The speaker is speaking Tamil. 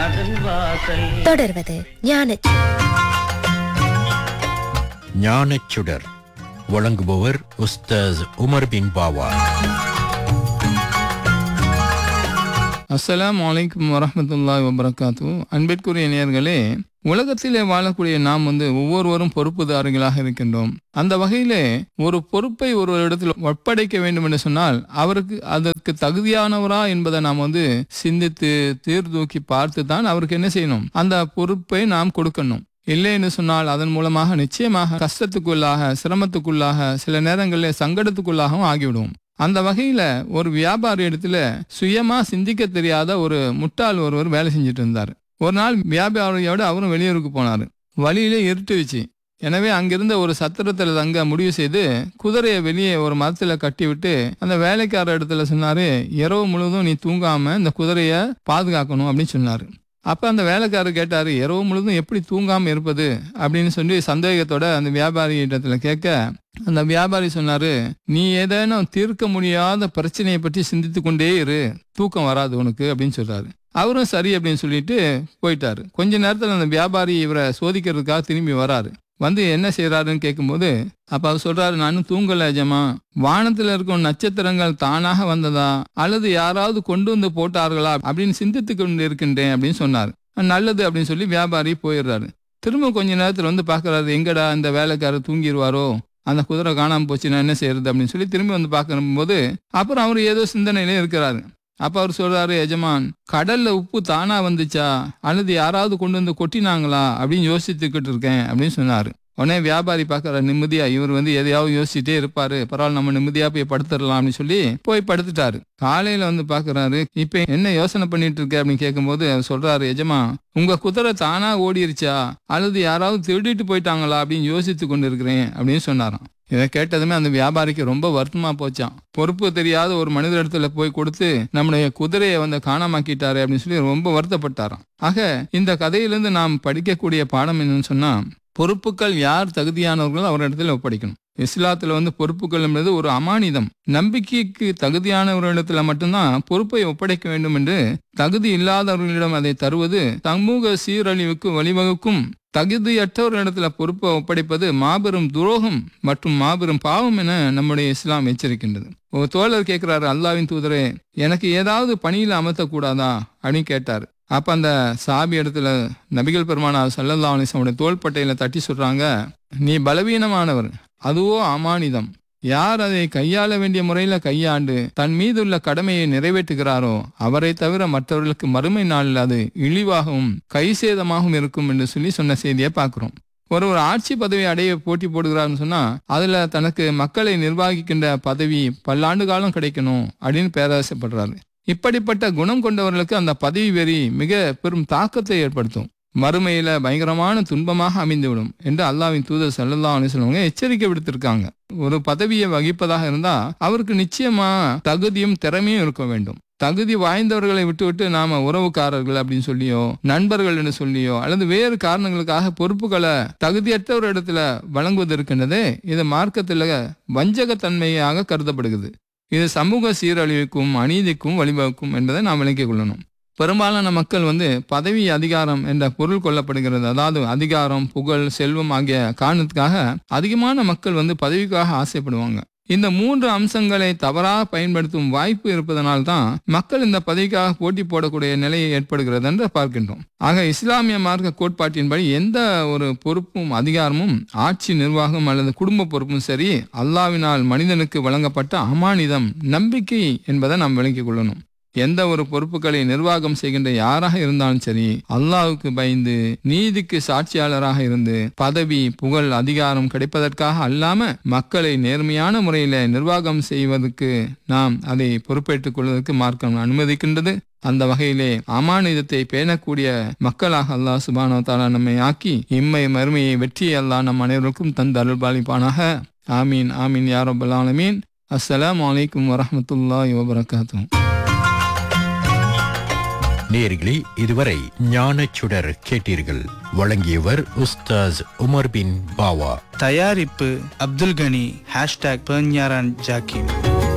அதன் வாசல் தொடர்வது ஞான ஞானச்சுடர் வழங்குபவர் உஸ்தாஸ் உமர் பின் பாவா அஸ்ஸலாமு அலைக்கும் வரஹ்மத்துல்லாஹி வபரகாத்து அன்பிற்குரிய நேயர்களே உலகத்திலே வாழக்கூடிய நாம் வந்து ஒவ்வொருவரும் பொறுப்புதாரிகளாக இருக்கின்றோம் அந்த வகையிலே ஒரு பொறுப்பை ஒரு இடத்தில் ஒப்படைக்க வேண்டும் என்று சொன்னால் அவருக்கு அதற்கு தகுதியானவரா என்பதை நாம் வந்து சிந்தித்து தீர்தூக்கி பார்த்து தான் அவருக்கு என்ன செய்யணும் அந்த பொறுப்பை நாம் கொடுக்கணும் இல்லை என்று சொன்னால் அதன் மூலமாக நிச்சயமாக கஷ்டத்துக்குள்ளாக சிரமத்துக்குள்ளாக சில நேரங்களில் சங்கடத்துக்குள்ளாகவும் ஆகிவிடுவோம் அந்த வகையில ஒரு வியாபாரி இடத்துல சுயமா சிந்திக்க தெரியாத ஒரு முட்டாள் ஒருவர் வேலை செஞ்சுட்டு இருந்தார் ஒரு நாள் வியாபாரியோட அவரும் வெளியூருக்கு போனார் வழியிலே இருட்டுச்சு எனவே அங்கிருந்த ஒரு சத்திரத்துல தங்க முடிவு செய்து குதிரையை வெளியே ஒரு மரத்துல கட்டி விட்டு அந்த வேலைக்கார இடத்துல சொன்னாரு இரவு முழுவதும் நீ தூங்காம இந்த குதிரைய பாதுகாக்கணும் அப்படின்னு சொன்னாரு அப்ப அந்த வேலைக்காரர் கேட்டாரு இரவு முழுதும் எப்படி தூங்காம இருப்பது அப்படின்னு சொல்லி சந்தேகத்தோட அந்த வியாபாரி இடத்துல கேட்க அந்த வியாபாரி சொன்னாரு நீ ஏதேனும் தீர்க்க முடியாத பிரச்சனையை பற்றி சிந்தித்து கொண்டே இரு தூக்கம் வராது உனக்கு அப்படின்னு சொல்றாரு அவரும் சரி அப்படின்னு சொல்லிட்டு போயிட்டாரு கொஞ்ச நேரத்துல அந்த வியாபாரி இவரை சோதிக்கிறதுக்காக திரும்பி வராரு வந்து என்ன செய்யறாருன்னு கேட்கும்போது அப்ப அவர் சொல்றாரு நானும் தூங்கல ஜமா வானத்துல இருக்கும் நட்சத்திரங்கள் தானாக வந்ததா அல்லது யாராவது கொண்டு வந்து போட்டார்களா அப்படின்னு சிந்தித்து கொண்டு இருக்கின்றேன் அப்படின்னு சொன்னார் நல்லது அப்படின்னு சொல்லி வியாபாரி போயிடுறாரு திரும்ப கொஞ்ச நேரத்துல வந்து பாக்குறாரு எங்கடா இந்த வேலைக்காரர் தூங்கிடுவாரோ அந்த குதிரை காணாம போச்சு நான் என்ன செய்யறது அப்படின்னு சொல்லி திரும்பி வந்து பார்க்கும்போது அப்புறம் அவர் ஏதோ சிந்தனையிலே இருக்கிறாரு அப்ப அவர் சொல்றாரு எஜமான் கடல்ல உப்பு தானா வந்துச்சா அல்லது யாராவது கொண்டு வந்து கொட்டினாங்களா அப்படின்னு யோசித்துக்கிட்டு இருக்கேன் அப்படின்னு சொன்னாரு உடனே வியாபாரி பார்க்கற நிம்மதியா இவர் வந்து எதையாவது யோசிச்சுட்டே இருப்பாரு பரவாயில்ல நம்ம நிம்மதியா போய் படுத்துடலாம் அப்படின்னு சொல்லி போய் படுத்துட்டாரு காலையில வந்து பாக்குறாரு இப்ப என்ன யோசனை பண்ணிட்டு இருக்க அப்படின்னு கேட்கும்போது அவர் சொல்றாரு எஜமா உங்க குதிரை தானா ஓடிருச்சா அல்லது யாராவது திருடிட்டு போயிட்டாங்களா அப்படின்னு யோசித்து கொண்டு இருக்கிறேன் அப்படின்னு சொன்னாராம் இதை கேட்டதுமே அந்த வியாபாரிக்கு ரொம்ப வருத்தமா போச்சான் பொறுப்பு தெரியாத ஒரு மனித இடத்துல போய் கொடுத்து நம்முடைய குதிரையை வந்து காணாமாக்கிட்டாரு அப்படின்னு சொல்லி ரொம்ப வருத்தப்பட்டாராம் ஆக இந்த கதையிலிருந்து நாம் படிக்கக்கூடிய பாடம் என்னன்னு சொன்னா பொறுப்புகள் யார் தகுதியானவர்களோ அவரிடத்துல ஒப்படைக்கணும் இஸ்லாத்துல வந்து பொறுப்புகள் என்பது ஒரு அமானிதம் நம்பிக்கைக்கு தகுதியானவர்களிடத்துல மட்டும்தான் பொறுப்பை ஒப்படைக்க வேண்டும் என்று தகுதி இல்லாதவர்களிடம் அதை தருவது சமூக சீரழிவுக்கு வழிவகுக்கும் தகுதியற்றவர்களிடத்துல பொறுப்பை ஒப்படைப்பது மாபெரும் துரோகம் மற்றும் மாபெரும் பாவம் என நம்முடைய இஸ்லாம் எச்சரிக்கின்றது ஒரு தோழர் கேட்கிறாரு அல்லாவின் தூதரே எனக்கு ஏதாவது பணியில அமர்த்தக்கூடாதா அப்படின்னு கேட்டார் அப்ப அந்த சாபி இடத்துல நபிகள் பெருமானார் சல்லல்லா அலிசமுடைய தோள்பட்டையில தட்டி சொல்றாங்க நீ பலவீனமானவர் அதுவோ அமானிதம் யார் அதை கையாள வேண்டிய முறையில கையாண்டு தன் மீதுள்ள கடமையை நிறைவேற்றுகிறாரோ அவரை தவிர மற்றவர்களுக்கு மறுமை நாளில் அது இழிவாகவும் கைசேதமாகவும் இருக்கும் என்று சொல்லி சொன்ன செய்தியை பார்க்கிறோம் ஒரு ஒரு ஆட்சி பதவி அடைய போட்டி போடுகிறாருன்னு சொன்னா அதுல தனக்கு மக்களை நிர்வகிக்கின்ற பதவி பல்லாண்டு காலம் கிடைக்கணும் அப்படின்னு பேராசைப்படுறாரு இப்படிப்பட்ட குணம் கொண்டவர்களுக்கு அந்த பதவி வெறி மிக பெரும் தாக்கத்தை ஏற்படுத்தும் மறுமையில பயங்கரமான துன்பமாக அமைந்துவிடும் என்று அல்லாவின் தூதர் சல்லல்லா அலிஸ்லவங்க எச்சரிக்கை விடுத்திருக்காங்க ஒரு பதவியை வகிப்பதாக இருந்தா அவருக்கு நிச்சயமா தகுதியும் திறமையும் இருக்க வேண்டும் தகுதி வாய்ந்தவர்களை விட்டுவிட்டு நாம உறவுக்காரர்கள் அப்படின்னு சொல்லியோ நண்பர்கள் என்று சொல்லியோ அல்லது வேறு காரணங்களுக்காக பொறுப்புகளை தகுதியற்ற ஒரு இடத்துல வழங்குவது இருக்கின்றதே இது மார்க்கத்துல வஞ்சகத்தன்மையாக கருதப்படுகிறது இது சமூக சீரழிவுக்கும் அநீதிக்கும் வழிவகுக்கும் என்பதை நாம் விளங்கிக் கொள்ளணும் பெரும்பாலான மக்கள் வந்து பதவி அதிகாரம் என்ற பொருள் கொள்ளப்படுகிறது அதாவது அதிகாரம் புகழ் செல்வம் ஆகிய காரணத்துக்காக அதிகமான மக்கள் வந்து பதவிக்காக ஆசைப்படுவாங்க இந்த மூன்று அம்சங்களை தவறாக பயன்படுத்தும் வாய்ப்பு இருப்பதனால் தான் மக்கள் இந்த பதவிக்காக போட்டி போடக்கூடிய நிலையை ஏற்படுகிறது என்று பார்க்கின்றோம் ஆக இஸ்லாமிய மார்க்க கோட்பாட்டின்படி எந்த ஒரு பொறுப்பும் அதிகாரமும் ஆட்சி நிர்வாகம் அல்லது குடும்ப பொறுப்பும் சரி அல்லாவினால் மனிதனுக்கு வழங்கப்பட்ட அமானிதம் நம்பிக்கை என்பதை நாம் விளங்கிக் கொள்ளணும் எந்த ஒரு பொறுப்புகளை நிர்வாகம் செய்கின்ற யாராக இருந்தாலும் சரி அல்லாவுக்கு பயந்து நீதிக்கு சாட்சியாளராக இருந்து பதவி புகழ் அதிகாரம் கிடைப்பதற்காக அல்லாம மக்களை நேர்மையான முறையில நிர்வாகம் செய்வதற்கு நாம் அதை பொறுப்பேற்றுக் கொள்வதற்கு மார்க்கம் அனுமதிக்கின்றது அந்த வகையிலே அமானிதத்தை பேணக்கூடிய மக்களாக அல்லாஹ் சுபானோ தாலா நம்மை ஆக்கி இம்மை மறுமையை வெற்றி அல்லாஹ் நம் அனைவருக்கும் தந்து அருள்பாலிப்பானாக ஆமீன் ஆமீன் யாரபல் ஆலமீன் அஸ்ஸலாமு அலைக்கும் வரஹமத்துல்லாஹி வபரகாத்துஹு நேர்களே இதுவரை ஞானச்சுடர் கேட்டீர்கள் வழங்கியவர் உஸ்தாஸ் உமர் பின் பாவா தயாரிப்பு அப்துல் கனி ஹேஷ்டாக் பெர்ஞாரான் ஜாக்கிம்